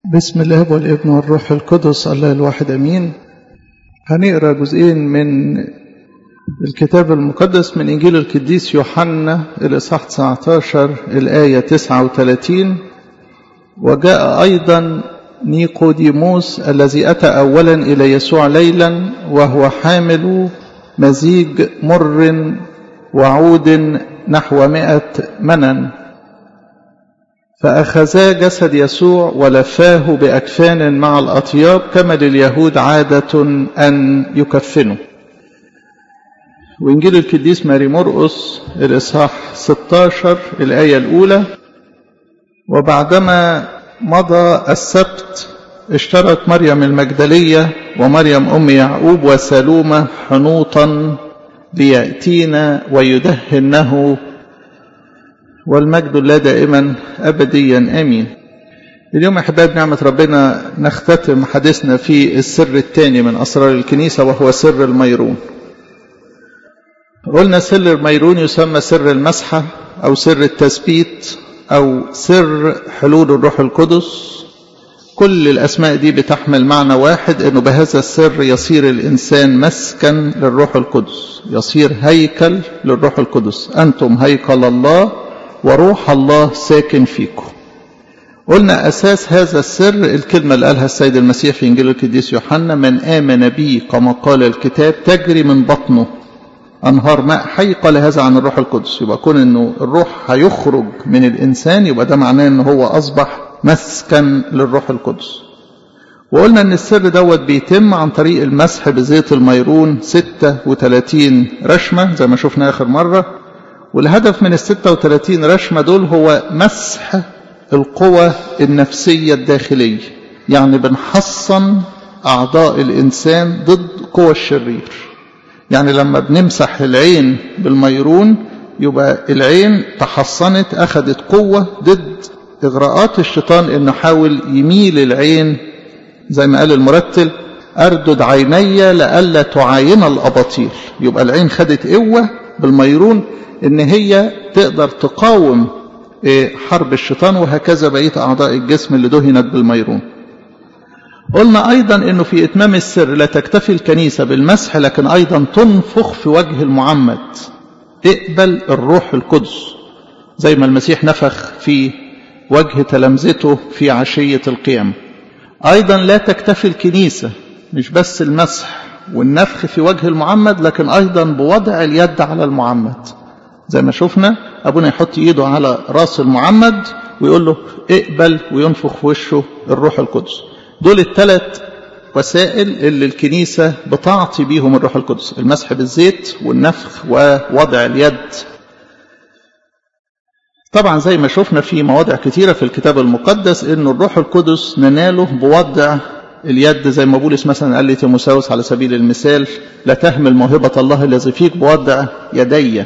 بسم الله والابن والروح القدس الله الواحد امين هنقرا جزئين من الكتاب المقدس من انجيل القديس يوحنا الاصحاح 19 الايه 39 وجاء ايضا نيقوديموس الذي اتى اولا الى يسوع ليلا وهو حامل مزيج مر وعود نحو مائة منن فأخذا جسد يسوع ولفاه بأكفان مع الأطياب كما لليهود عادة أن يكفنوا وإنجيل القديس ماري مرقس الإصحاح 16 الآية الأولى وبعدما مضى السبت اشترت مريم المجدلية ومريم أم يعقوب وسلومة حنوطا ليأتينا ويدهنه والمجد لله دائما أبديا آمين اليوم أحباب نعمة ربنا نختتم حديثنا في السر الثاني من أسرار الكنيسة وهو سر الميرون قلنا سر الميرون يسمى سر المسحة أو سر التثبيت أو سر حلول الروح القدس كل الأسماء دي بتحمل معنى واحد أنه بهذا السر يصير الإنسان مسكن للروح القدس يصير هيكل للروح القدس أنتم هيكل الله وروح الله ساكن فيكم قلنا أساس هذا السر الكلمة اللي قالها السيد المسيح في إنجيل القديس يوحنا من آمن بي كما قال الكتاب تجري من بطنه أنهار ماء حي قال هذا عن الروح القدس يبقى كون أنه الروح هيخرج من الإنسان يبقى ده معناه أنه هو أصبح مسكن للروح القدس وقلنا أن السر دوت بيتم عن طريق المسح بزيت الميرون 36 رشمة زي ما شفنا آخر مرة والهدف من ال 36 رشمة دول هو مسح القوى النفسية الداخلية يعني بنحصن أعضاء الإنسان ضد قوى الشرير يعني لما بنمسح العين بالميرون يبقى العين تحصنت أخذت قوة ضد إغراءات الشيطان إنه حاول يميل العين زي ما قال المرتل أردد عيني لئلا تعاين الأباطيل يبقى العين خدت قوة بالميرون إن هي تقدر تقاوم حرب الشيطان وهكذا بقية أعضاء الجسم اللي دهنت بالميرون قلنا أيضا أنه في إتمام السر لا تكتفي الكنيسة بالمسح لكن أيضا تنفخ في وجه المعمد اقبل الروح القدس زي ما المسيح نفخ في وجه تلامذته في عشية القيام أيضا لا تكتفي الكنيسة مش بس المسح والنفخ في وجه المعمد لكن أيضا بوضع اليد على المعمد زي ما شفنا أبونا يحط إيده على رأس المعمد ويقول له اقبل وينفخ في وشه الروح القدس دول الثلاث وسائل اللي الكنيسة بتعطي بيهم الروح القدس المسح بالزيت والنفخ ووضع اليد طبعا زي ما شفنا في مواضع كثيرة في الكتاب المقدس أن الروح القدس نناله بوضع اليد زي ما بولس مثلا قال لتيموساوس على سبيل المثال لا تهمل موهبة الله الذي فيك بوضع يدي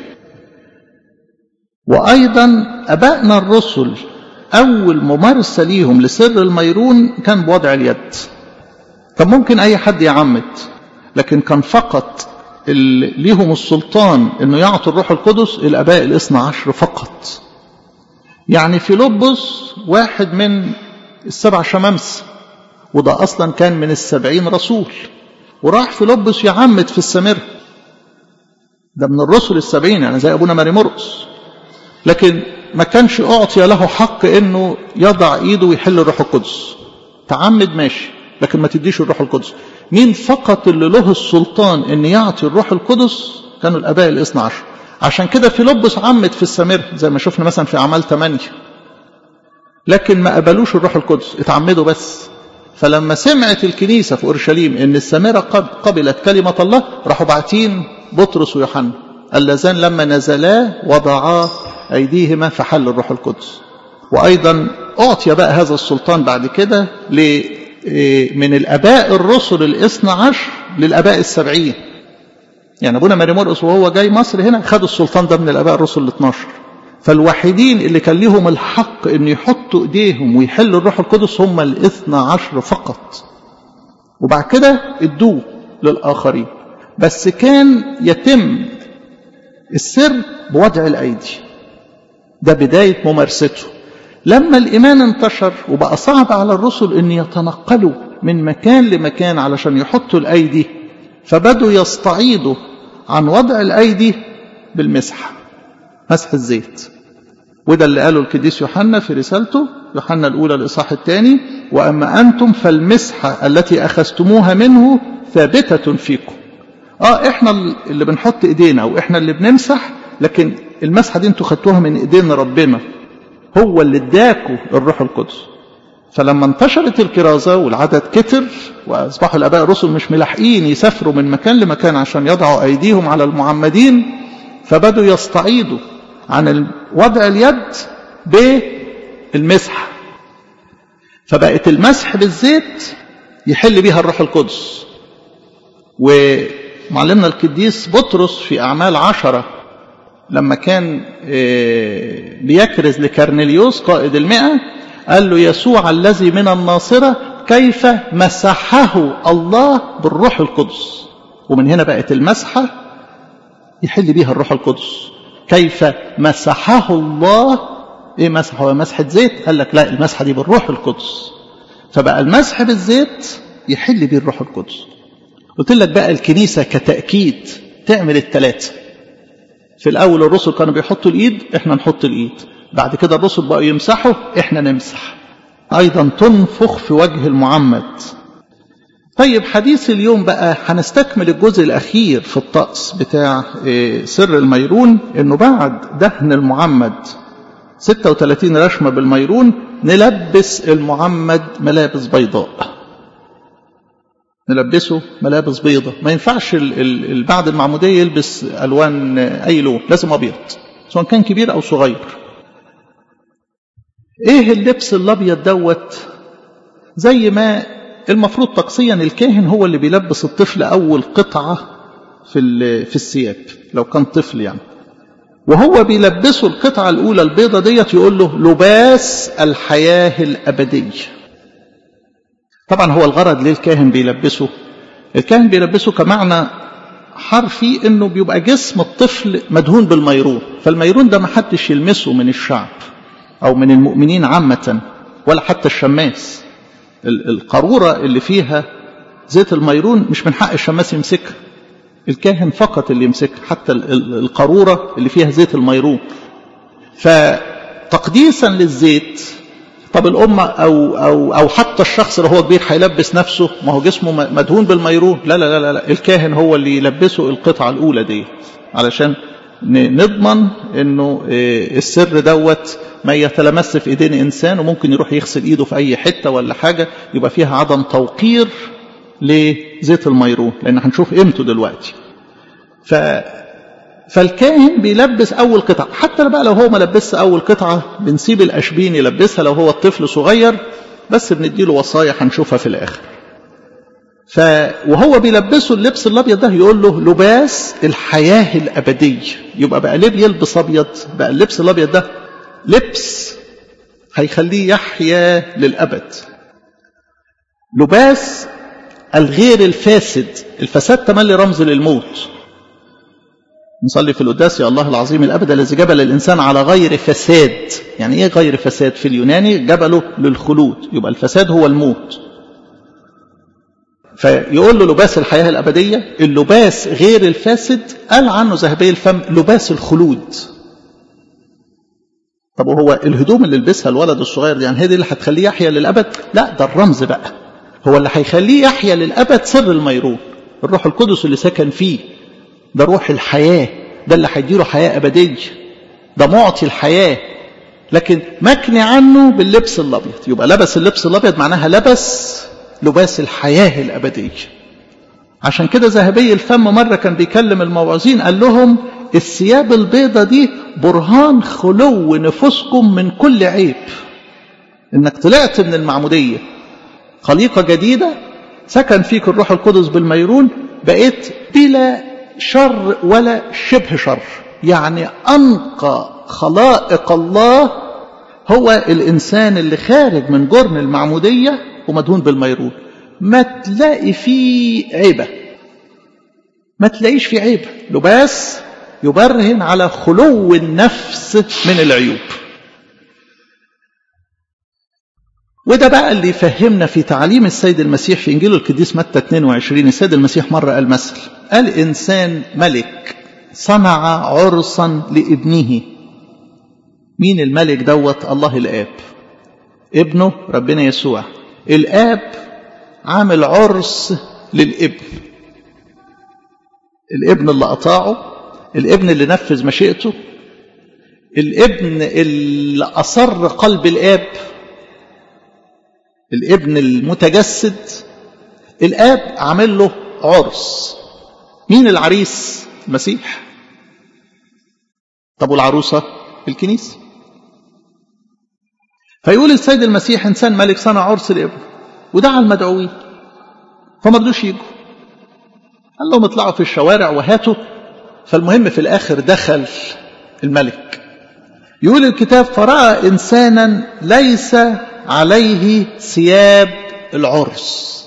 وأيضا أبائنا الرسل أول ممارسة ليهم لسر الميرون كان بوضع اليد كان ممكن أي حد يعمد لكن كان فقط ليهم السلطان أنه يعطوا الروح القدس الأباء الاثنى عشر فقط يعني فيلبس واحد من السبع شمامسة وده أصلا كان من السبعين رسول وراح فيلبس يعمد في السامرة ده من الرسل السبعين يعني زي أبونا ماري مرقس لكن ما كانش أعطي له حق أنه يضع إيده ويحل الروح القدس تعمد ماشي لكن ما تديش الروح القدس مين فقط اللي له السلطان أن يعطي الروح القدس كانوا الأباء الاثنى عشر عشان كده فيلبس عمد في السامرة زي ما شفنا مثلا في أعمال 8 لكن ما قبلوش الروح القدس اتعمدوا بس فلما سمعت الكنيسة في أورشليم أن السامرة قد قبلت كلمة الله راحوا باعتين بطرس ويوحنا اللذان لما نزلا وضعا أيديهما فحل الروح القدس وأيضا أعطي بقى هذا السلطان بعد كده من الأباء الرسل الاثنى عشر للأباء السبعين يعني أبونا ماري مرقس وهو جاي مصر هنا خد السلطان ده من الأباء الرسل ال 12 فالوحيدين اللي كان ليهم الحق أن يحطوا إيديهم ويحلوا الروح القدس هم الاثنى عشر فقط وبعد كده ادوه للآخرين بس كان يتم السر بوضع الأيدي ده بداية ممارسته لما الإيمان انتشر وبقى صعب على الرسل أن يتنقلوا من مكان لمكان علشان يحطوا الأيدي فبدوا يستعيضوا عن وضع الأيدي بالمسحة مسح الزيت وده اللي قاله القديس يوحنا في رسالته يوحنا الأولى الإصحاح الثاني وأما أنتم فالمسحة التي أخذتموها منه ثابتة فيكم آه إحنا اللي بنحط إيدينا وإحنا اللي بنمسح لكن المسحة دي انتوا خدتوها من إيدين ربنا هو اللي اداكوا الروح القدس فلما انتشرت الكرازة والعدد كتر وأصبحوا الآباء الرسل مش ملاحقين يسافروا من مكان لمكان عشان يضعوا أيديهم على المعمدين فبدوا يستعيضوا عن وضع اليد بالمسح فبقت المسح بالزيت يحل بيها الروح القدس ومعلمنا القديس بطرس في أعمال عشرة لما كان بيكرز لكرنليوس قائد المئة قال له يسوع الذي من الناصرة كيف مسحه الله بالروح القدس ومن هنا بقت المسحة يحل بيها الروح القدس كيف مسحه الله ايه مسحه هو مسحة زيت قال لك لا المسحة دي بالروح القدس فبقى المسح بالزيت يحل بيه الروح القدس قلت لك بقى الكنيسة كتأكيد تعمل الثلاثة في الأول الرسل كانوا بيحطوا الإيد إحنا نحط الإيد بعد كده الرسل بقوا يمسحوا إحنا نمسح أيضا تنفخ في وجه المعمد طيب حديث اليوم بقى هنستكمل الجزء الأخير في الطقس بتاع سر الميرون إنه بعد دهن المعمد 36 رشمة بالميرون نلبس المعمد ملابس بيضاء نلبسه ملابس بيضة ما ينفعش ال ال بعد المعمودية يلبس ألوان أي لون لازم أبيض سواء كان كبير أو صغير إيه اللبس الأبيض دوت زي ما المفروض طقسيا الكاهن هو اللي بيلبس الطفل أول قطعة في في الثياب لو كان طفل يعني وهو بيلبسه القطعة الأولى البيضة ديت يقول له لباس الحياة الأبدية طبعا هو الغرض ليه الكاهن بيلبسه الكاهن بيلبسه كمعنى حرفي انه بيبقى جسم الطفل مدهون بالميرون فالميرون ده ما حدش يلمسه من الشعب او من المؤمنين عامة ولا حتى الشماس القارورة اللي فيها زيت الميرون مش من حق الشماس يمسكها الكاهن فقط اللي يمسكها حتى القارورة اللي فيها زيت الميرون فتقديسا للزيت طب الأمة أو, أو, أو حتى الشخص اللي هو كبير هيلبس نفسه ما هو جسمه مدهون بالميرون لا لا لا لا الكاهن هو اللي يلبسه القطعة الأولى دي علشان نضمن انه السر دوت ما يتلمس في ايدين انسان وممكن يروح يغسل ايده في اي حته ولا حاجه يبقى فيها عدم توقير لزيت الميرون لان هنشوف قيمته دلوقتي ف فالكاهن بيلبس اول قطعه حتى بقى لو هو ما لبسش اول قطعه بنسيب الاشبين يلبسها لو هو الطفل صغير بس بنديله وصايا هنشوفها في الاخر ف وهو بيلبسه اللبس الابيض ده يقول له لباس الحياه الابديه يبقى بقى ليه بيلبس ابيض بقى اللبس الابيض ده لبس هيخليه يحيا للابد لباس الغير الفاسد الفساد تملي رمز للموت نصلي في القداس يا الله العظيم الابد الذي جبل الانسان على غير فساد يعني ايه غير فساد في اليوناني جبله للخلود يبقى الفساد هو الموت فيقول له لباس الحياة الأبدية اللباس غير الفاسد قال عنه ذهبي الفم لباس الخلود طب وهو الهدوم اللي لبسها الولد الصغير دي يعني هي دي اللي هتخليه يحيا للأبد لا ده الرمز بقى هو اللي هيخليه يحيا للأبد سر الميرون الروح القدس اللي سكن فيه ده روح الحياة ده اللي هيديله حياة أبدية ده معطي الحياة لكن مكني عنه باللبس الأبيض يبقى لبس اللبس الأبيض معناها لبس لباس الحياة الأبدية عشان كده ذهبي الفم مرة كان بيكلم الموعظين قال لهم الثياب البيضة دي برهان خلو نفوسكم من كل عيب انك طلعت من المعمودية خليقة جديدة سكن فيك الروح القدس بالميرون بقيت بلا شر ولا شبه شر يعني أنقى خلائق الله هو الإنسان اللي خارج من جرن المعمودية ومدهون بالميرون ما تلاقي فيه عيبة ما تلاقيش فيه عيبة لباس يبرهن على خلو النفس من العيوب وده بقى اللي يفهمنا في تعاليم السيد المسيح في انجيل القديس متى 22 السيد المسيح مره قال مثل قال انسان ملك صنع عرسا لابنه مين الملك دوت الله الاب ابنه ربنا يسوع الاب عامل عرس للابن الابن اللي اطاعه الابن اللي نفذ مشيئته الابن اللي اصر قلب الاب الابن المتجسد الاب عامل له عرس مين العريس المسيح طب والعروسه الكنيسه فيقول السيد المسيح انسان ملك صنع عرس لابنه ودعا المدعوين فما رضوش يجوا قال لهم اطلعوا في الشوارع وهاتوا فالمهم في الاخر دخل الملك يقول الكتاب فراى انسانا ليس عليه ثياب العرس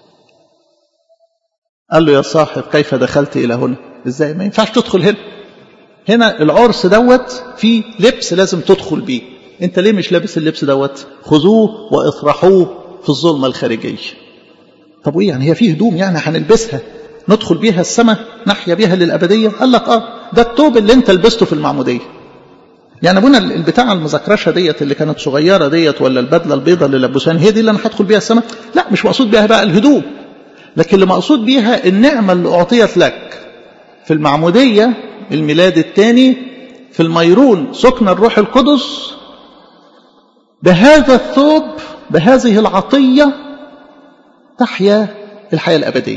قال له يا صاحب كيف دخلت الى هنا ازاي ما ينفعش تدخل هنا هنا العرس دوت في لبس لازم تدخل بيه انت ليه مش لابس اللبس دوت خذوه واطرحوه في الظلمه الخارجيه طب وايه يعني هي في هدوم يعني هنلبسها ندخل بيها السماء نحيا بيها للابديه قال لك اه ده التوب اللي انت لبسته في المعموديه يعني ابونا البتاع المزكرشه ديت اللي كانت صغيره ديت ولا البدله البيضاء اللي لبسوها هي دي اللي انا هدخل بيها السماء لا مش مقصود بيها بقى الهدوم لكن اللي مقصود بيها النعمه اللي اعطيت لك في المعموديه الميلاد الثاني في الميرون سكن الروح القدس بهذا الثوب بهذه العطيه تحيا الحياه الابديه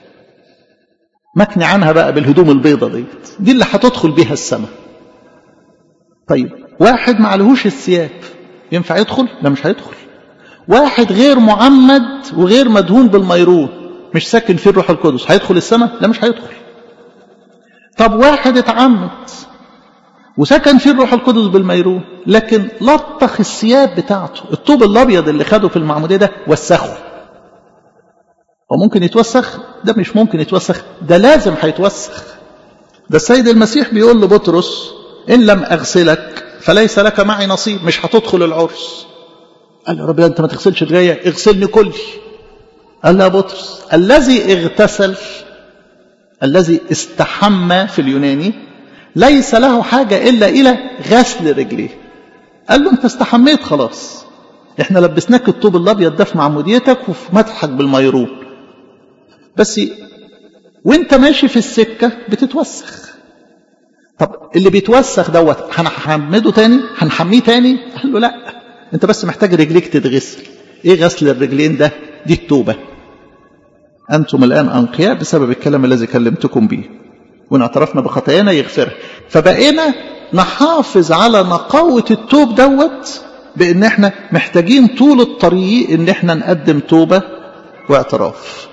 مكني عنها بقى بالهدوم البيضة ديت دي اللي هتدخل بيها السماء طيب واحد ما عليهوش الثياب ينفع يدخل لا مش هيدخل واحد غير معمد وغير مدهون بالميرون مش ساكن فيه الروح القدس هيدخل السماء لا مش هيدخل طب واحد اتعمد وسكن فيه الروح القدس بالميرون لكن لطخ الثياب بتاعته الطوب الابيض اللي خده في المعموديه ده وسخه هو ممكن يتوسخ ده مش ممكن يتوسخ ده لازم هيتوسخ ده السيد المسيح بيقول لبطرس ان لم اغسلك فليس لك معي نصيب مش هتدخل العرس قال له رب انت ما تغسلش رجليا اغسلني كلي قال له يا بطرس الذي اغتسل الذي استحمى في اليوناني ليس له حاجة إلا إلى غسل رجليه قال له أنت استحميت خلاص احنا لبسناك الطوب الأبيض ده في معموديتك وفي مدحك بالميرون بس وانت ماشي في السكة بتتوسخ طب اللي بيتوسخ دوت هنحمده تاني هنحميه تاني قال له لا انت بس محتاج رجليك تتغسل ايه غسل الرجلين ده دي التوبة انتم الان انقياء بسبب الكلام الذي كلمتكم به وان اعترفنا بخطايانا يغفرها فبقينا نحافظ على نقاوة التوب دوت بان احنا محتاجين طول الطريق ان احنا نقدم توبة واعتراف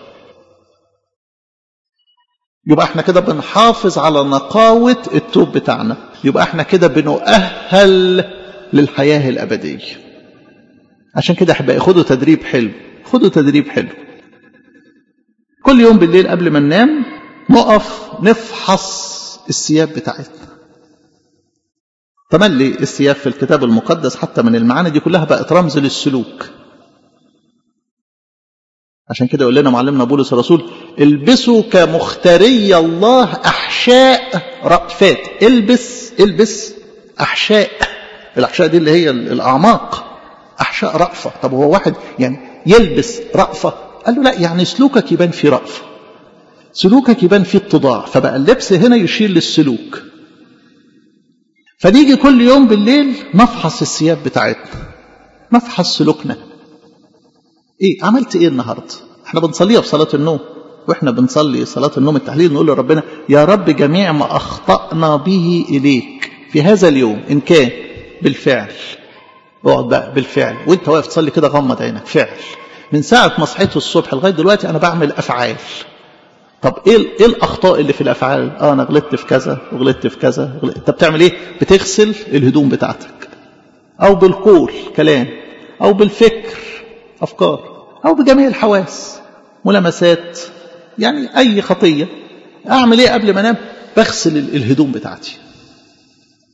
يبقى احنا كده بنحافظ على نقاوة التوب بتاعنا يبقى احنا كده بنؤهل للحياة الأبدية عشان كده احبائي خدوا تدريب حلو خدوا تدريب حلو كل يوم بالليل قبل ما ننام نقف نفحص الثياب بتاعتنا تملي الثياب في الكتاب المقدس حتى من المعاني دي كلها بقت رمز للسلوك عشان كده يقول لنا معلمنا بولس الرسول البسوا كمختاري الله احشاء رأفات البس البس احشاء الاحشاء دي اللي هي الاعماق احشاء رأفة طب هو واحد يعني يلبس رأفة قال له لا يعني سلوكك يبان فيه رأفة سلوكك يبان فيه اتضاع فبقى اللبس هنا يشير للسلوك فنيجي كل يوم بالليل نفحص الثياب بتاعتنا نفحص سلوكنا ايه عملت ايه النهارده احنا بنصليها في صلاه النوم واحنا بنصلي صلاه النوم التحليل نقول لربنا يا رب جميع ما اخطانا به اليك في هذا اليوم ان كان بالفعل اقعد بقى بالفعل وانت واقف تصلي كده غمض عينك فعل من ساعه ما صحيت الصبح لغايه دلوقتي انا بعمل افعال طب ايه ايه الاخطاء اللي في الافعال اه انا غلطت في كذا وغلطت في كذا غلطت. انت بتعمل ايه بتغسل الهدوم بتاعتك او بالقول كلام او بالفكر أفكار أو بجميع الحواس ملامسات يعني أي خطية أعمل إيه قبل ما أنام بغسل الهدوم بتاعتي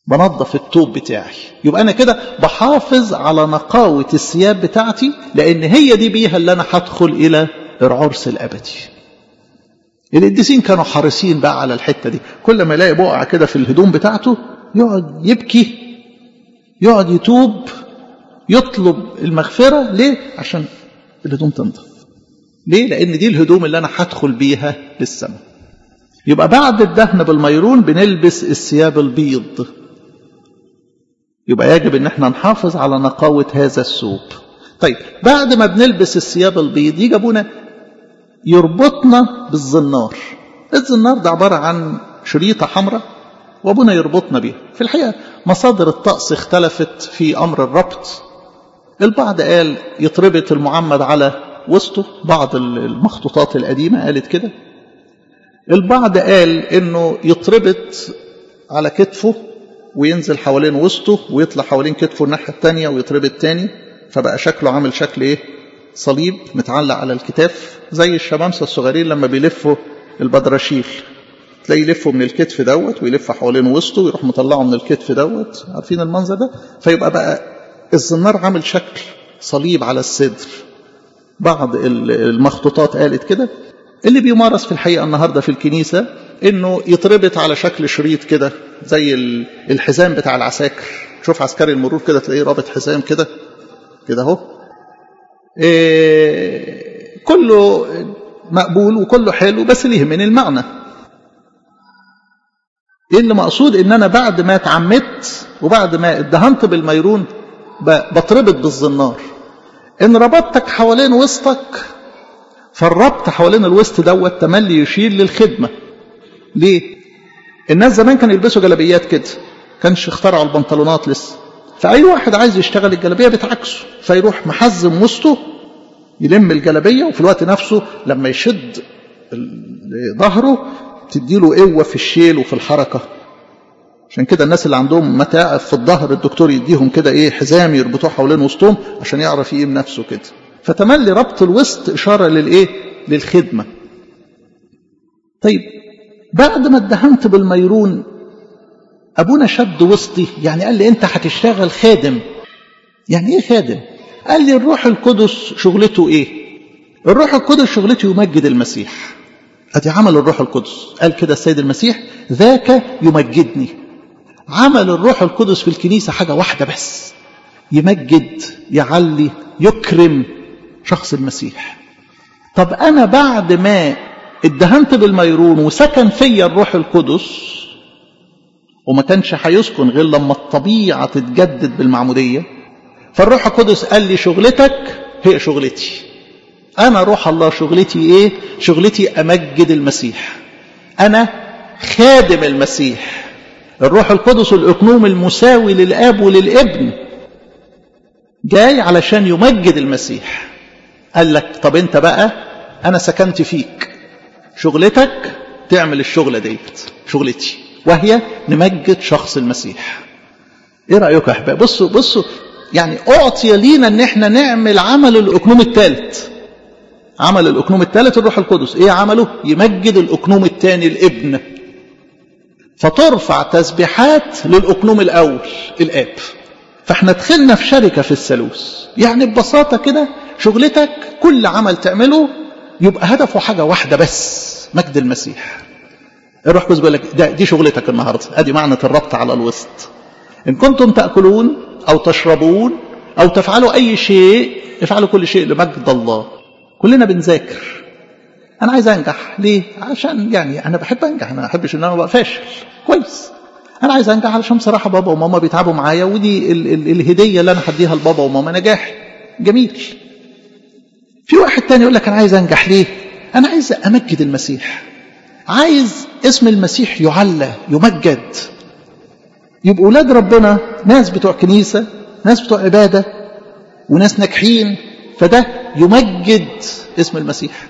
بنظف التوب بتاعي يبقى انا كده بحافظ على نقاوة الثياب بتاعتي لان هي دي بيها اللي انا هدخل الى العرس الابدي القديسين كانوا حريصين بقى على الحتة دي كل ما يلاقي بقعة كده في الهدوم بتاعته يقعد يبكي يقعد يتوب يطلب المغفرة ليه عشان الهدوم تنضف ليه لان دي الهدوم اللي انا هدخل بيها للسماء يبقى بعد الدهن بالميرون بنلبس الثياب البيض يبقى يجب ان احنا نحافظ على نقاوة هذا الثوب طيب بعد ما بنلبس الثياب البيض يجي ابونا يربطنا بالزنار الزنار ده عبارة عن شريطة حمراء وابونا يربطنا بيها في الحقيقة مصادر الطقس اختلفت في امر الربط البعض قال يتربط المعمد على وسطه بعض المخطوطات القديمة قالت كده البعض قال انه يتربط على كتفه وينزل حوالين وسطه ويطلع حوالين كتفه الناحية التانية ويتربط تاني فبقى شكله عامل شكل ايه صليب متعلق على الكتاف زي الشمامسة الصغيرين لما بيلفوا البدرشيل تلاقي يلفه من الكتف دوت ويلف حوالين وسطه ويروح مطلعه من الكتف دوت عارفين المنظر ده فيبقى بقى الزنار عامل شكل صليب على الصدر بعض المخطوطات قالت كده اللي بيمارس في الحقيقة النهاردة في الكنيسة انه يتربط على شكل شريط كده زي الحزام بتاع العساكر شوف عسكري المرور كده تلاقيه رابط حزام كده كده اهو إيه كله مقبول وكله حلو بس اللي يهمني المعنى ايه اللي مقصود ان انا بعد ما اتعمدت وبعد ما اتدهنت بالميرون بتربط بالزنار ان ربطتك حوالين وسطك فالربط حوالين الوسط دوت تملي يشير للخدمة ليه الناس زمان كانوا يلبسوا جلابيات كده كانش اخترعوا البنطلونات لسه فأي واحد عايز يشتغل الجلابية بتعكسه فيروح محزم وسطه يلم الجلابية وفي الوقت نفسه لما يشد ظهره تديله قوة في الشيل وفي الحركة عشان كده الناس اللي عندهم متاعب في الظهر الدكتور يديهم كده ايه حزام يربطوه حوالين وسطهم عشان يعرف يقيم نفسه كده فتملي ربط الوسط إشارة للإيه؟ للخدمة طيب بعد ما اتدهنت بالميرون أبونا شد وسطي يعني قال لي أنت هتشتغل خادم يعني إيه خادم؟ قال لي الروح القدس شغلته إيه؟ الروح القدس شغلته يمجد المسيح أدي عمل الروح القدس قال كده السيد المسيح ذاك يمجدني عمل الروح القدس في الكنيسة حاجة واحدة بس يمجد يعلي يكرم شخص المسيح طب أنا بعد ما ادهنت بالميرون وسكن فيا الروح القدس وما كانش هيسكن غير لما الطبيعة تتجدد بالمعمودية فالروح القدس قال لي شغلتك هي شغلتي أنا روح الله شغلتي إيه شغلتي أمجد المسيح أنا خادم المسيح الروح القدس الإقنوم المساوي للآب وللابن جاي علشان يمجد المسيح قال لك طب انت بقى انا سكنت فيك شغلتك تعمل الشغلة ديت شغلتي وهي نمجد شخص المسيح ايه رأيكم يا احباب بصوا بصوا يعني اعطي لينا ان احنا نعمل عمل الاقنوم الثالث عمل الاقنوم الثالث الروح القدس ايه عمله يمجد الاقنوم الثاني الابن فترفع تسبيحات للاقنوم الاول الاب فاحنا دخلنا في شركة في الثالوث يعني ببساطة كده شغلتك كل عمل تعمله يبقى هدفه حاجة واحدة بس مجد المسيح الروح القدس بيقول لك ده دي شغلتك النهارده ادي معنى الربط على الوسط ان كنتم تاكلون او تشربون او تفعلوا اي شيء افعلوا كل شيء لمجد الله كلنا بنذاكر انا عايز انجح ليه عشان يعني انا بحب انجح انا ما بحبش ان انا ابقى فاشل كويس انا عايز انجح علشان بصراحه بابا وماما بيتعبوا معايا ودي ال ال الهديه اللي انا هديها لبابا وماما نجاح جميل في واحد تاني يقول لك انا عايز انجح ليه انا عايز امجد المسيح عايز اسم المسيح يعلى يمجد يبقوا اولاد ربنا ناس بتوع كنيسه ناس بتوع عباده وناس ناجحين فده يمجد اسم المسيح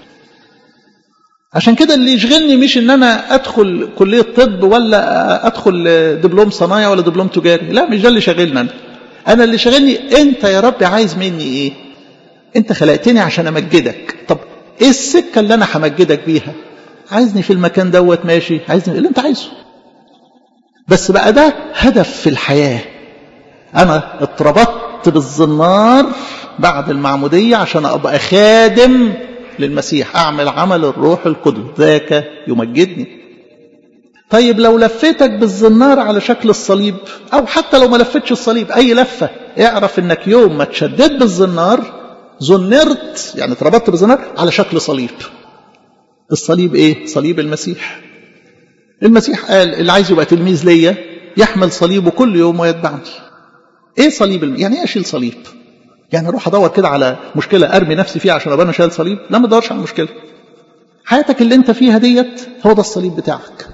عشان كده اللي يشغلني مش ان انا ادخل كليه طب ولا ادخل دبلوم صنايع ولا دبلوم تجاري لا مش ده اللي شاغلني انا انا اللي شاغلني انت يا رب عايز مني ايه انت خلقتني عشان امجدك طب ايه السكه اللي انا همجدك بيها عايزني في المكان دوت ماشي عايزني اللي انت عايزه بس بقى ده هدف في الحياة أنا اتربطت بالزنار بعد المعمودية عشان أبقى خادم للمسيح أعمل عمل الروح القدس ذاك يمجدني طيب لو لفيتك بالزنار على شكل الصليب أو حتى لو ما لفتش الصليب أي لفة اعرف إنك يوم ما تشدد بالزنار زنرت يعني اتربطت بالزنار على شكل صليب الصليب ايه صليب المسيح المسيح قال اللي عايز يبقى تلميذ ليا يحمل صليبه كل يوم ويتبعني ايه صليب الم... يعني ايه اشيل صليب يعني اروح ادور كده على مشكله ارمي نفسي فيها عشان ابقى انا شايل صليب لا ما تدورش على مشكله حياتك اللي انت فيها ديت هو ده الصليب بتاعك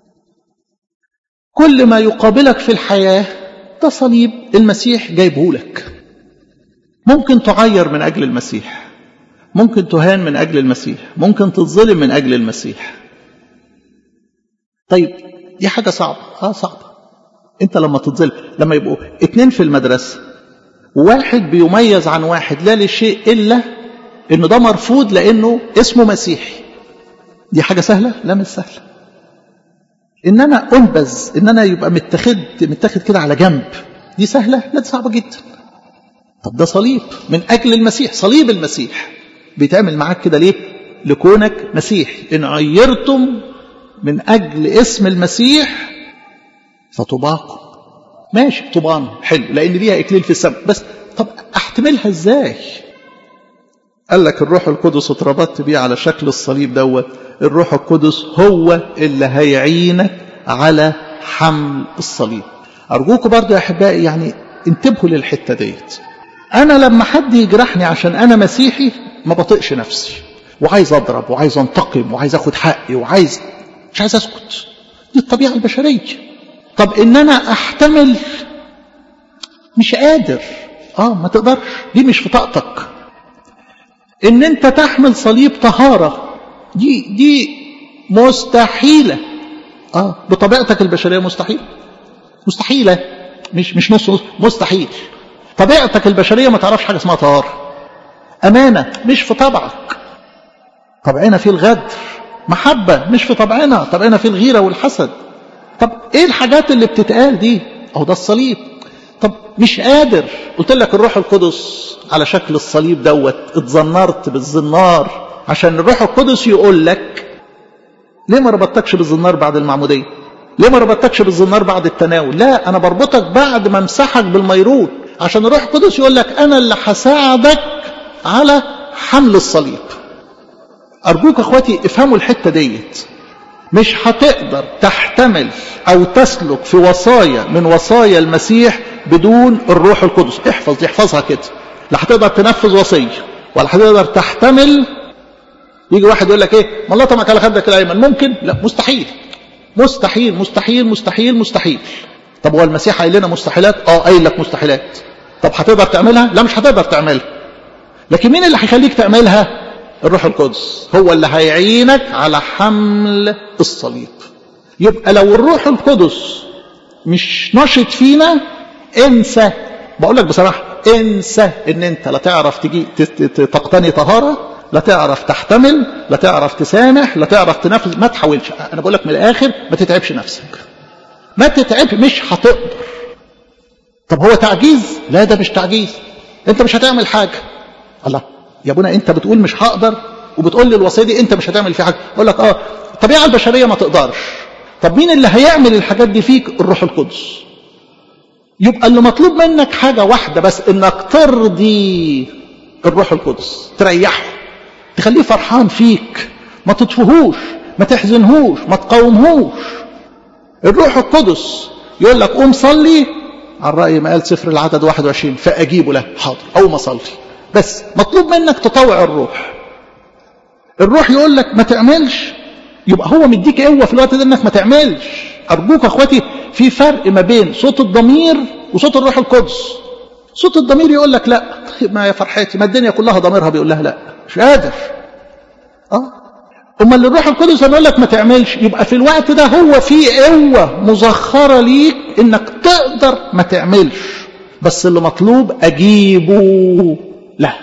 كل ما يقابلك في الحياه ده صليب المسيح جايبه لك ممكن تعير من اجل المسيح ممكن تهان من أجل المسيح ممكن تتظلم من أجل المسيح طيب دي حاجة صعبة اه صعبة انت لما تتظلم لما يبقوا اتنين في المدرسة وواحد بيميز عن واحد لا لشيء إلا انه ده مرفوض لانه اسمه مسيحي دي حاجة سهلة لا مش سهلة ان انا انبذ ان انا يبقى متخذ متاخد كده على جنب دي سهلة لا دي صعبة جدا طب ده صليب من اجل المسيح صليب المسيح بيتعمل معاك كده ليه لكونك مسيح إن عيرتم من أجل اسم المسيح فطباق ماشي طبعا حلو لأن ليها إكليل في السماء بس طب أحتملها إزاي قال لك الروح القدس اتربطت بيه على شكل الصليب دوت الروح القدس هو اللي هيعينك على حمل الصليب أرجوكم برضو يا أحبائي يعني انتبهوا للحتة ديت أنا لما حد يجرحني عشان أنا مسيحي ما بطيقش نفسي وعايز أضرب وعايز أنتقم وعايز أخد حقي وعايز مش عايز أسكت دي الطبيعة البشرية طب إن أنا أحتمل مش قادر آه ما تقدرش دي مش في طاقتك إن أنت تحمل صليب طهارة دي دي مستحيلة آه بطبيعتك البشرية مستحيل مستحيلة مش مش نص نص مستحيل طبيعتك البشرية ما تعرفش حاجة اسمها طهارة أمانة مش في طبعك طبعنا في الغدر محبة مش في طبعنا طبعنا في الغيرة والحسد طب ايه الحاجات اللي بتتقال دي اهو ده الصليب طب مش قادر قلت لك الروح القدس على شكل الصليب دوت اتزنرت بالزنار عشان الروح القدس يقول لك ليه ما ربطتكش بالزنار بعد المعمودية ليه ما ربطتكش بالزنار بعد التناول لا انا بربطك بعد ما امسحك بالميرون عشان الروح القدس يقول لك انا اللي هساعدك على حمل الصليب أرجوك أخواتي افهموا الحتة ديت مش هتقدر تحتمل أو تسلك في وصايا من وصايا المسيح بدون الروح القدس احفظ دي احفظها كده لا هتقدر تنفذ وصية ولا هتقدر تحتمل يجي واحد يقول لك ايه ما الله طمعك على خدك الايمن ممكن لا مستحيل مستحيل مستحيل مستحيل مستحيل طب هو المسيح قايل لنا مستحيلات اه قايل لك مستحيلات طب هتقدر تعملها لا مش هتقدر تعملها لكن مين اللي هيخليك تعملها الروح القدس هو اللي هيعينك على حمل الصليب يبقى لو الروح القدس مش نشط فينا انسى بقول لك بصراحه انسى ان انت لا تعرف تجي تقتني طهاره لا تعرف تحتمل لا تعرف تسامح لا تعرف تنفذ ما تحاولش انا بقول لك من الاخر ما تتعبش نفسك ما تتعب مش هتقدر طب هو تعجيز لا ده مش تعجيز انت مش هتعمل حاجه الله يا ابونا انت بتقول مش هقدر وبتقول لي الوصيه دي انت مش هتعمل فيها حاجه اقول لك اه الطبيعه البشريه ما تقدرش طب مين اللي هيعمل الحاجات دي فيك الروح القدس يبقى اللي مطلوب منك حاجه واحده بس انك ترضي الروح القدس تريحه تخليه فرحان فيك ما تطفهوش ما تحزنهوش ما تقاومهوش الروح القدس يقول لك قوم صلي على الرأي ما قال سفر العدد 21 فأجيب له حاضر أو ما صلي بس مطلوب منك تطوع الروح الروح يقول لك ما تعملش يبقى هو مديك قوة في الوقت ده انك ما تعملش أرجوك أخواتي في فرق ما بين صوت الضمير وصوت الروح القدس صوت الضمير يقول لك لا طيب ما يا فرحتي ما الدنيا كلها ضميرها بيقول لها لا مش قادر اه اما اللي الروح القدس يقول لك ما تعملش يبقى في الوقت ده هو في قوه مزخره ليك انك تقدر ما تعملش بس اللي مطلوب اجيبه له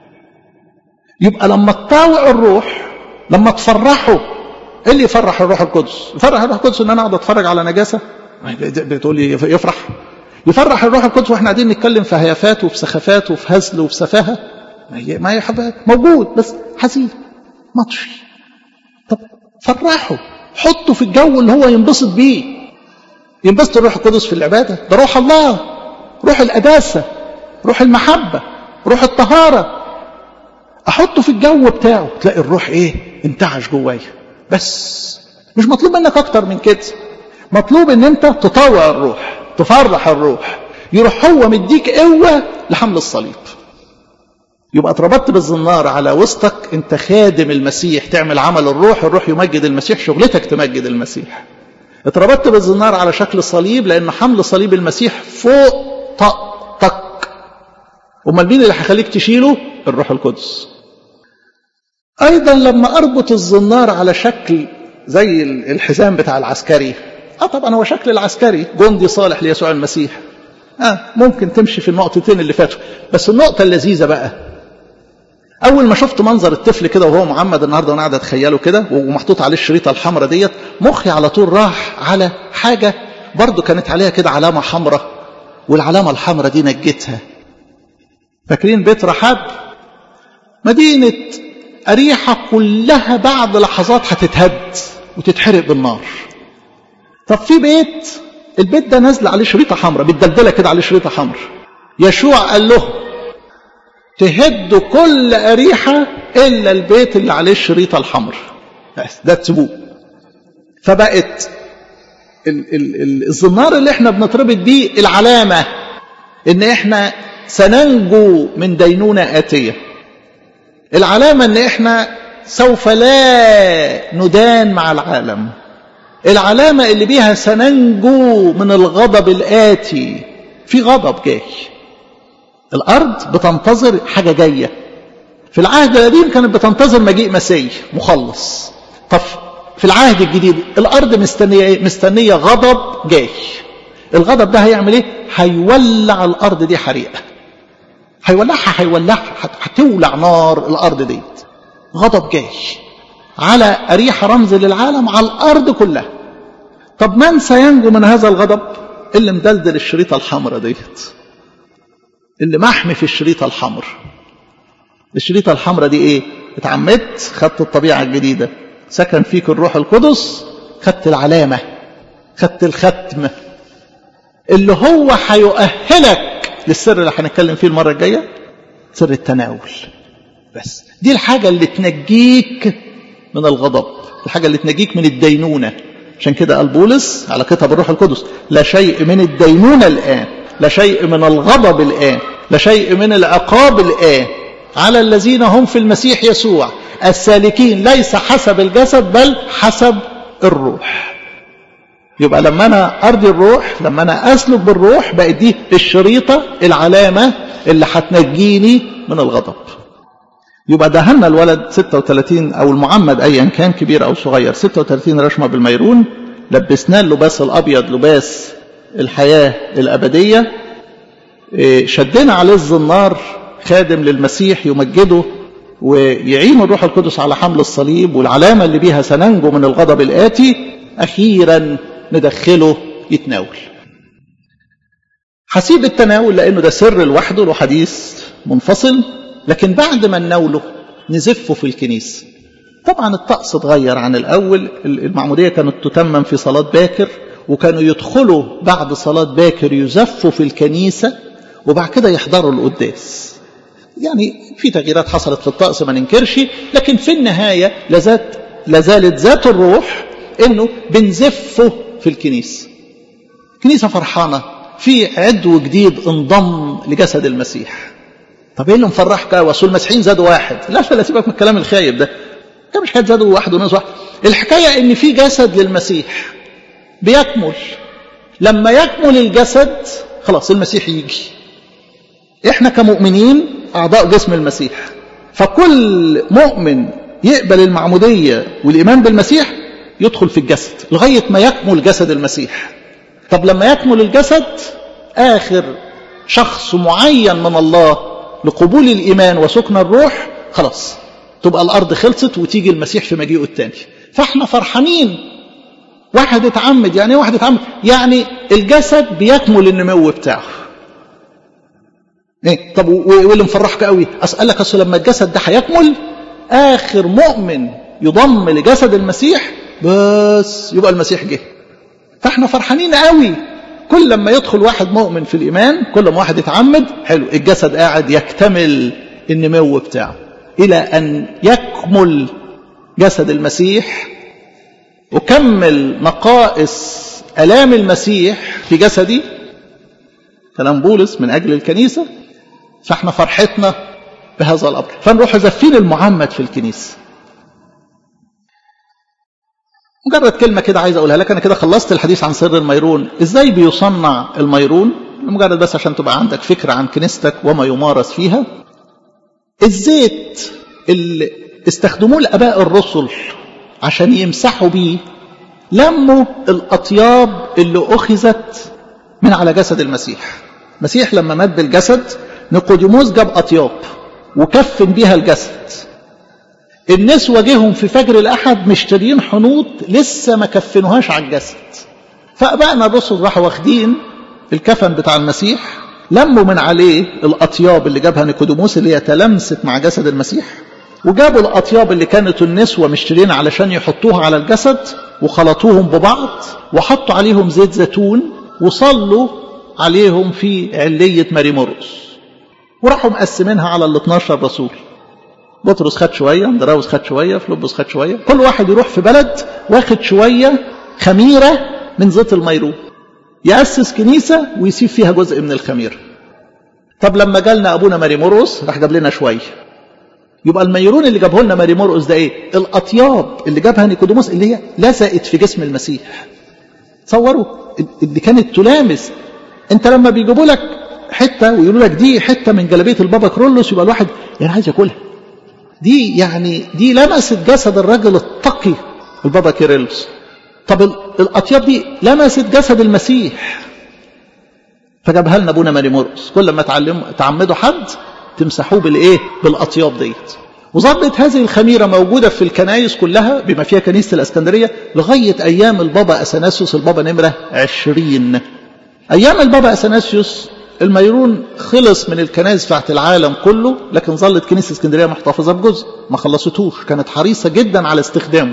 يبقى لما تطاوع الروح لما تفرحه ايه اللي يفرح الروح القدس يفرح الروح القدس ان انا اقعد اتفرج على نجاسه بتقول لي يفرح يفرح الروح القدس واحنا قاعدين نتكلم في هيافات وفي سخافات وفي هزل وفي سفاهه ما يحب موجود بس حزين مطفي طب فرحه حطه في الجو اللي هو ينبسط بيه ينبسط الروح القدس في العباده ده روح الله روح القداسه روح المحبه روح الطهاره احطه في الجو بتاعه تلاقي الروح ايه انتعش جوايا بس مش مطلوب منك اكتر من كده مطلوب ان انت تطوع الروح تفرح الروح يروح هو مديك قوه لحمل الصليب يبقى اتربطت بالزنار على وسطك انت خادم المسيح تعمل عمل الروح الروح يمجد المسيح شغلتك تمجد المسيح اتربطت بالزنار على شكل صليب لان حمل صليب المسيح فوق طاقتك امال مين اللي هيخليك تشيله الروح القدس ايضا لما اربط الزنار على شكل زي الحزام بتاع العسكري اه طبعا هو شكل العسكري جندي صالح ليسوع المسيح اه ممكن تمشي في النقطتين اللي فاتوا بس النقطه اللذيذه بقى اول ما شفت منظر الطفل كده وهو معمد النهارده وانا قاعد اتخيله كده ومحطوط عليه الشريطه الحمراء ديت مخي على طول راح على حاجه برضو كانت عليها كده علامه حمراء والعلامه الحمراء دي نجتها فاكرين بيت رحاب مدينه أريحة كلها بعد لحظات هتتهد وتتحرق بالنار طب في بيت البيت ده نازل عليه شريطة حمراء متدلدلة كده عليه شريطة حمراء يشوع قال له تهد كل أريحة إلا البيت اللي عليه الشريطة الحمراء بس ده تسيبوه فبقت ال ال ال الزنار اللي احنا بنتربط بيه العلامة ان احنا سننجو من دينونة آتية العلامة ان احنا سوف لا ندان مع العالم العلامة اللي بيها سننجو من الغضب الآتي في غضب جاي الأرض بتنتظر حاجة جاية في العهد القديم كانت بتنتظر مجيء مسيح مخلص طب في العهد الجديد الأرض مستنية إيه؟ مستنية غضب جاي الغضب ده هيعمل ايه هيولع الأرض دي حريقة هيولعها هيولعها هتولع نار الأرض ديت غضب جاي على أريحة رمز للعالم على الأرض كلها طب من سينجو من هذا الغضب اللي مدلدل الشريطة الحمراء ديت اللي محمي في الشريطة الحمراء الشريطة الحمراء دي ايه اتعمدت خدت الطبيعة الجديدة سكن فيك الروح القدس خدت العلامة خدت الختم اللي هو هيؤهلك للسر اللي هنتكلم فيه المرة الجاية سر التناول بس دي الحاجة اللي تنجيك من الغضب الحاجة اللي تنجيك من الدينونة عشان كده قال بولس على كتاب الروح القدس لا شيء من الدينونة الآن لا شيء من الغضب الآن لا شيء من العقاب الآن على الذين هم في المسيح يسوع السالكين ليس حسب الجسد بل حسب الروح يبقى لما أنا أرضي الروح لما أنا أسلك بالروح بقت دي الشريطة العلامة اللي هتنجيني من الغضب يبقى دهنا الولد 36 أو المعمد أيا كان كبير أو صغير 36 رشمة بالميرون لبسناه اللباس الأبيض لباس الحياة الأبدية شدنا عليه الزنار خادم للمسيح يمجده ويعين الروح القدس على حمل الصليب والعلامة اللي بيها سننجو من الغضب الآتي أخيرا ندخله يتناول حسيب التناول لأنه ده سر لوحده له حديث منفصل لكن بعد ما نناوله نزفه في الكنيسة طبعا الطقس اتغير عن الأول المعمودية كانت تتمم في صلاة باكر وكانوا يدخلوا بعد صلاة باكر يزفوا في الكنيسة وبعد كده يحضروا القداس يعني في تغييرات حصلت في الطقس ما ننكرش لكن في النهاية لازالت لازالت ذات الروح انه بنزفه في الكنيسة كنيسة فرحانة في عدو جديد انضم لجسد المسيح طب ايه اللي مفرحك وصول المسيحيين زادوا واحد لا لا سيبك من الكلام الخايب ده ده مش حكايه زادوا واحد ونص واحد الحكايه ان في جسد للمسيح بيكمل لما يكمل الجسد خلاص المسيح يجي احنا كمؤمنين اعضاء جسم المسيح فكل مؤمن يقبل المعموديه والايمان بالمسيح يدخل في الجسد لغايه ما يكمل جسد المسيح طب لما يكمل الجسد اخر شخص معين من الله لقبول الايمان وسكن الروح خلاص تبقى الارض خلصت وتيجي المسيح في مجيئه الثاني فاحنا فرحانين واحد اتعمد يعني ايه واحد اتعمد يعني الجسد بيكمل النمو بتاعه ايه طب واللي مفرحك قوي اسالك اصل لما الجسد ده هيكمل اخر مؤمن يضم لجسد المسيح بس يبقى المسيح جه فاحنا فرحانين قوي كل لما يدخل واحد مؤمن في الايمان كل ما واحد يتعمد حلو الجسد قاعد يكتمل النمو بتاعه الى ان يكمل جسد المسيح أكمل نقائص ألام المسيح في جسدي كلام بولس من أجل الكنيسة فاحنا فرحتنا بهذا الأمر فنروح زفين المعمد في الكنيسة مجرد كلمة كده عايز أقولها لك أنا كده خلصت الحديث عن سر الميرون إزاي بيصنع الميرون مجرد بس عشان تبقى عندك فكرة عن كنيستك وما يمارس فيها الزيت اللي استخدموه الآباء الرسل عشان يمسحوا بيه لموا الأطياب اللي أخذت من على جسد المسيح المسيح لما مات بالجسد نيقوديموس جاب أطياب وكفن بيها الجسد النسوة جيهم في فجر الأحد مشترين حنوط لسه ما كفنوهاش على الجسد فأبائنا الرسل راحوا واخدين الكفن بتاع المسيح لموا من عليه الأطياب اللي جابها نيقوديموس اللي هي تلمست مع جسد المسيح وجابوا الأطياب اللي كانت النسوة مشترين علشان يحطوها على الجسد وخلطوهم ببعض وحطوا عليهم زيت زيتون وصلوا عليهم في علية ماري مرقس وراحوا مقسمينها على ال 12 رسول بطرس خد شوية اندراوس خد شوية فلوبس خد شوية كل واحد يروح في بلد واخد شوية خميرة من زيت الميرون يأسس كنيسة ويسيب فيها جزء من الخميرة طب لما جالنا أبونا ماري مرقس راح جاب لنا شوية يبقى الميرون اللي جابه لنا ماري مرقس ده ايه الاطياب اللي جابها نيكوديموس اللي هي لزقت في جسم المسيح تصوروا اللي كانت تلامس انت لما بيجيبوا لك حته ويقولوا لك دي حته من جلابيه البابا كرولوس يبقى الواحد يعني عايز ياكلها دي يعني دي لمست جسد الرجل التقي البابا كيرلس طب الاطياب دي لمست جسد المسيح فجابها لنا ابونا ماري مرقس كل ما تعلموا تعمدوا حد تمسحوه بالايه بالاطياب ديت وظلت هذه الخميره موجوده في الكنائس كلها بما فيها كنيسه الاسكندريه لغايه ايام البابا اثناسيوس البابا نمره عشرين ايام البابا اثناسيوس الميرون خلص من الكنائس بتاعت العالم كله لكن ظلت كنيسه اسكندريه محتفظه بجزء ما خلصتوش كانت حريصه جدا على استخدامه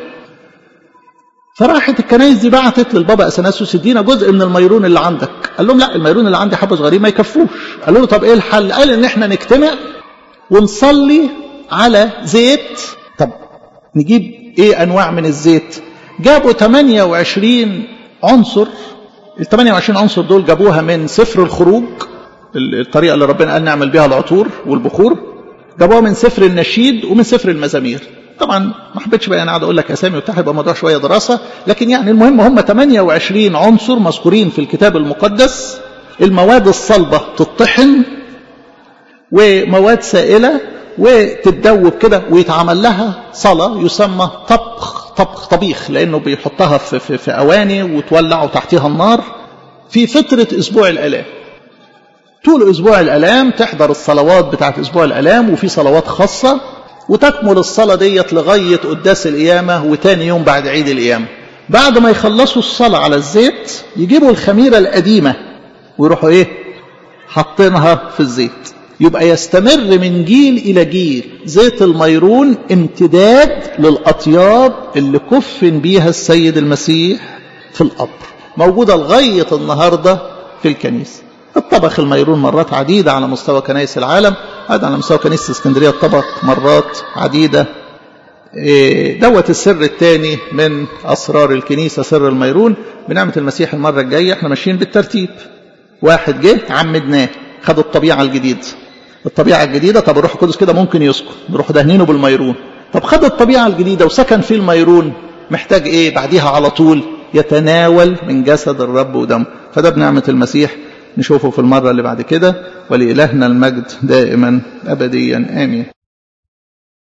فراحت الكنائس دي بعتت للبابا اثناسيوس ادينا جزء من الميرون اللي عندك قال لهم لا الميرون اللي عندي حبه صغيرين ما يكفوش قالوا له طب ايه الحل قال ان احنا نجتمع ونصلي على زيت طب نجيب ايه انواع من الزيت جابوا 28 عنصر ال 28 عنصر دول جابوها من سفر الخروج الطريقه اللي ربنا قال نعمل بيها العطور والبخور جابوها من سفر النشيد ومن سفر المزامير طبعا ما حبيتش بقى انا قاعد اقول لك اسامي وبتاع يبقى موضوع شويه دراسه لكن يعني المهم هم 28 عنصر مذكورين في الكتاب المقدس المواد الصلبه تطحن ومواد سائله وتتدوب كده ويتعمل لها صلاه يسمى طبخ طبخ طبيخ لانه بيحطها في, في, في اواني وتولع تحتها النار في فتره اسبوع الالام طول اسبوع الالام تحضر الصلوات بتاعت اسبوع الالام وفي صلوات خاصه وتكمل الصلاة ديت لغاية قداس القيامة وتاني يوم بعد عيد القيامة بعد ما يخلصوا الصلاة على الزيت يجيبوا الخميرة القديمة ويروحوا ايه حاطينها في الزيت يبقى يستمر من جيل إلى جيل زيت الميرون امتداد للأطياب اللي كفن بيها السيد المسيح في القبر موجودة لغاية النهاردة في الكنيسة الطبخ الميرون مرات عديدة على مستوى كنائس العالم هذا على مستوى كنيسة اسكندرية الطبخ مرات عديدة دوت السر الثاني من أسرار الكنيسة سر الميرون بنعمة المسيح المرة الجاية احنا ماشيين بالترتيب واحد جه عمدناه خد الطبيعة الجديدة الطبيعة الجديدة طب الروح القدس كده ممكن يسكن نروح دهنينه بالميرون طب خد الطبيعة الجديدة وسكن فيه الميرون محتاج ايه بعديها على طول يتناول من جسد الرب ودمه فده بنعمة المسيح نشوفه في المرة اللي بعد كده ولإلهنا المجد دائما أبديا آمين